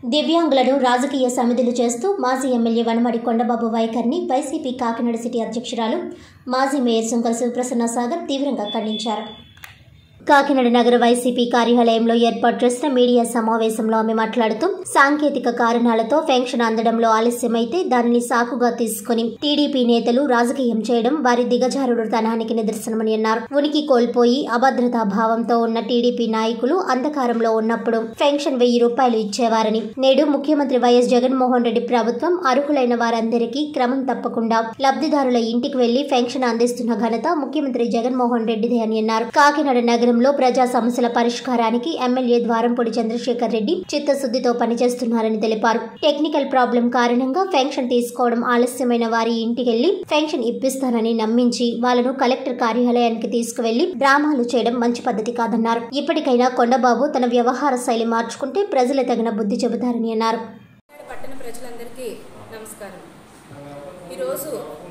దివ్యాంగులను రాజకీయ సమిధులు చేస్తూ మాజీ ఎమ్మెల్యే వనమడి కొండబాబు వైఖరిని వైసీపీ కాకినాడ సిటీ అధ్యక్షురాలు మాజీ మేయర్ సుంకర శివప్రసన్న సాగర్ తీవ్రంగా ఖండించారు కాకినాడ నగర వైసీపీ కార్యాలయంలో ఏర్పాటు చేసిన మీడియా సమావేశంలో ఆమె మాట్లాడుతూ సాంకేతిక కారణాలతో పెన్షన్ అందడంలో ఆలస్యమైతే దానిని సాకుగా తీసుకుని టీడీపీ నేతలు రాజకీయం చేయడం వారి దిగజారుడుతనానికి నిదర్శనమని అన్నారు ఉనికి కోల్పోయి అభద్రతా భావంతో ఉన్న టీడీపీ నాయకులు అంధకారంలో ఉన్నప్పుడు పెన్షన్ వెయ్యి రూపాయలు ఇచ్చేవారని నేడు ముఖ్యమంత్రి వైఎస్ జగన్మోహన్ రెడ్డి ప్రభుత్వం అర్హులైన వారందరికీ క్రమం తప్పకుండా లబ్ధిదారుల ఇంటికి వెళ్లి పెన్షన్ అందిస్తున్న ఘనత ముఖ్యమంత్రి జగన్మోహన్ రెడ్డిదే అని అన్నారు కాకినాడ నగరంలో ప్రజా సమస్యల పరిష్కారానికి ఎమ్మెల్యే ద్వారంపూడి చంద్రశేఖర్ రెడ్డి చిత్తశుద్దితో పనిచేస్తున్నారని తెలిపారు టెక్నికల్ ప్రాబ్లం కారణంగా పెన్షన్ తీసుకోవడం ఆలస్యమైన వారి ఇంటికెళ్లి పెన్షన్ ఇప్పిస్తానని నమ్మించి వాళ్ళను కలెక్టర్ కార్యాలయానికి తీసుకువెళ్లి డ్రామాలు చేయడం మంచి పద్ధతి కాదన్నారు ఇప్పటికైనా కొండబాబు తన వ్యవహార శైలి మార్చుకుంటే ప్రజలు తగిన బుద్ధి చెబుతారని అన్నారు కాకినాడ పట్టణ ప్రజలందరికీ నమస్కారం ఈరోజు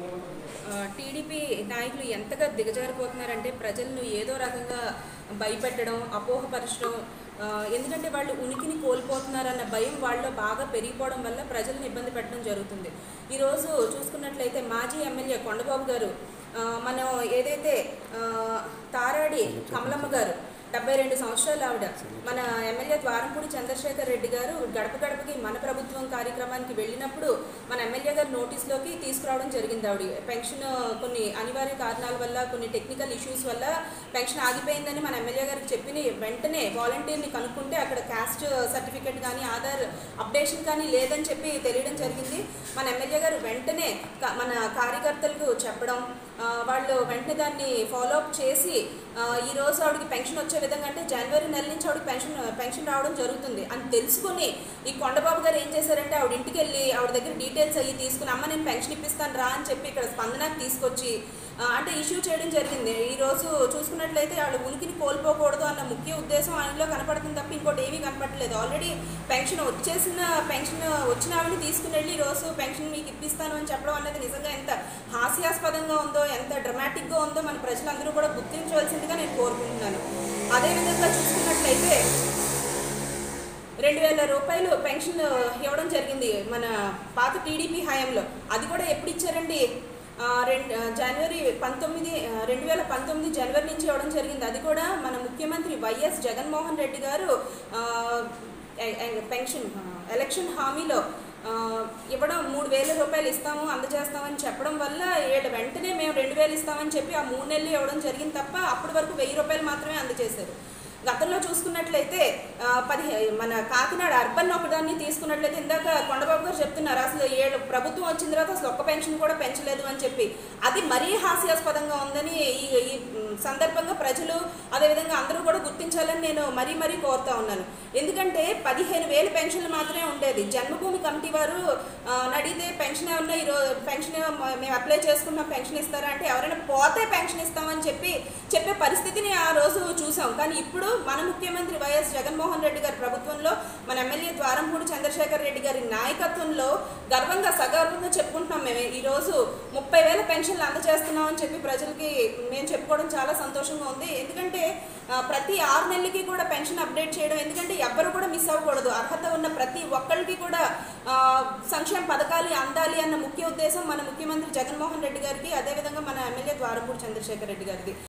ఆ, టీడీపీ నాయకులు ఎంతగా దిగజారిపోతున్నారంటే ప్రజలను ఏదో రకంగా భయపెట్టడం అపోహపరచడం ఆ, ఎందుకంటే వాళ్ళు ఉనికిని కోల్పోతున్నారన్న భయం వాళ్ళలో బాగా పెరిగిపోవడం వల్ల ప్రజలను ఇబ్బంది పెట్టడం జరుగుతుంది ఈరోజు చూసుకున్నట్లయితే మాజీ ఎమ్మెల్యే కొండబాబు గారు ఆ, మనం ఏదైతే ఆ, తారాడి కమలమ్మ గారు డెబ్బై రెండు సంవత్సరాలు ఆవిడ మన ఎమ్మెల్యే ద్వారంపూడి చంద్రశేఖర్ రెడ్డి గారు గడప గడపకి మన ప్రభుత్వం కార్యక్రమానికి వెళ్ళినప్పుడు మన ఎమ్మెల్యే గారు నోటీస్లోకి తీసుకురావడం జరిగింది ఆవిడ పెన్షన్ కొన్ని అనివార్య కారణాల వల్ల కొన్ని టెక్నికల్ ఇష్యూస్ వల్ల పెన్షన్ ఆగిపోయిందని మన ఎమ్మెల్యే గారికి చెప్పిన వెంటనే వాలంటీర్ని కనుక్కుంటే అక్కడ క్యాస్ట్ సర్టిఫికేట్ కానీ ఆధార్ అప్డేషన్ కానీ లేదని చెప్పి తెలియడం జరిగింది మన ఎమ్మెల్యే గారు వెంటనే క- మన కార్యకర్తలకు చెప్పడం ఆ, వాళ్ళు వెంటనే దాన్ని ఫాలో అప్ చేసి ఆ, ఈ రోజు ఆవిడకి పెన్షన్ వచ్చే విధంగా అంటే జనవరి నెల నుంచి ఆవిడకి పెన్షన్ పెన్షన్ రావడం జరుగుతుంది అని తెలుసుకుని ఈ కొండబాబు గారు ఏం చేశారంటే ఆవిడ ఇంటికి వెళ్ళి ఆవిడ దగ్గర డీటెయిల్స్ అయ్యి తీసుకుని అమ్మ నేను పెన్షన్ ఇప్పిస్తాను రా అని చెప్పి ఇక్కడ స్పందనకి తీసుకొచ్చి ఆ, అంటే ఇష్యూ చేయడం జరిగింది ఈ రోజు చూసుకున్నట్లయితే ఆవిడ ఉనికిని కోల్పోకూడదు అన్న ముఖ్య ఉద్దేశం ఆయనలో కనపడుతుంది తప్ప ఇంకోటి ఏమీ కనపడలేదు ఆల్రెడీ పెన్షన్ వచ్చేసిన పెన్షన్ వచ్చిన ఆవిడని తీసుకుని వెళ్ళి ఈ రోజు పెన్షన్ మీకు ఇప్పిస్తాను అని చెప్పడం అనేది నిజంగా ఎంత హాస్యాస్పదంగా ఉందో ఎంత డ్రమాటిక్గా ఉందో మన ప్రజలందరూ కూడా గుర్తించవలసిందిగా నేను కోరుకుంటున్నాను అదేవిధంగా చూసుకున్నట్లయితే రెండు వేల రూపాయలు పెన్షన్ ఇవ్వడం జరిగింది మన పాత టీడీపీ హయాంలో అది కూడా ఎప్పుడు ఇచ్చారండి ఆ, రెండు జనవరి పంతొమ్మిది ఆ, రెండు వేల పంతొమ్మిది జనవరి నుంచి ఇవ్వడం జరిగింది అది కూడా మన ముఖ్యమంత్రి వైఎస్ జగన్మోహన్ రెడ్డి గారు ఆ, ఎ- ఎ- పెన్షన్ ఆ, ఎలక్షన్ హామీలో ఆ, ఇవ్వడం మూడు వేల రూపాయలు ఇస్తాము అందజేస్తామని చెప్పడం వల్ల వీళ్ళు వెంటనే మేము రెండు వేలు ఇస్తామని చెప్పి ఆ మూడు నెలలు ఇవ్వడం జరిగింది తప్ప అప్పటి వరకు వెయ్యి రూపాయలు మాత్రమే అందజేశారు గతంలో చూసుకున్నట్లయితే ఆ, పది మన కాకినాడ అర్బన్ ఒకదాన్ని తీసుకున్నట్లయితే ఇందాక కొండబాబు గారు చెప్తున్నారు అసలు ఏడు ప్రభుత్వం వచ్చిన తర్వాత అసలు ఒక్క పెన్షన్ కూడా పెంచలేదు అని చెప్పి అది మరీ హాస్యాస్పదంగా ఉందని ఈ ఈ మ్, సందర్భంగా ప్రజలు అదేవిధంగా అందరూ కూడా గుర్తించాలని నేను మరీ మరీ కోరుతా ఉన్నాను ఎందుకంటే పదిహేను వేలు పెన్షన్లు మాత్రమే ఉండేది జన్మభూమి కమిటీ వారు ఆ, అడిగితే పెన్షన్ ఏమన్నా ఈరోజు పెన్షన్ ఏమో మేము అప్లై చేసుకున్నాం పెన్షన్ ఇస్తారా అంటే ఎవరైనా పోతే పెన్షన్ ఇస్తామని చెప్పి చెప్పే పరిస్థితిని ఆ రోజు చూసాం కానీ ఇప్పుడు మన ముఖ్యమంత్రి వైఎస్ జగన్మోహన్ రెడ్డి గారి ప్రభుత్వంలో మన ఎమ్మెల్యే ద్వారంపూడి చంద్రశేఖర్ రెడ్డి గారి నాయకత్వంలో గర్వంగా సగర్వంగా చెప్పుకుంటున్నాం మేము ఈ రోజు ముప్పై వేల పెన్షన్లు అందజేస్తున్నాం అని చెప్పి ప్రజలకి మేము చెప్పుకోవడం చాలా సంతోషంగా ఉంది ఎందుకంటే ఆ, ప్రతి ఆరు నెలలకి కూడా పెన్షన్ అప్డేట్ చేయడం ఎందుకంటే ఎవ్వరు కూడా మిస్ అవ్వకూడదు అర్హత ఉన్న ప్రతి ఒక్కరికి కూడా ఆ, సంక్షేమ పథకాలు అందాలి అన్న ముఖ్య ఉద్దేశం మన ముఖ్యమంత్రి జగన్మోహన్ రెడ్డి గారికి అదేవిధంగా మన ఎమ్మెల్యే ద్వారంపూడి చంద్రశేఖర్ రెడ్డి గారికి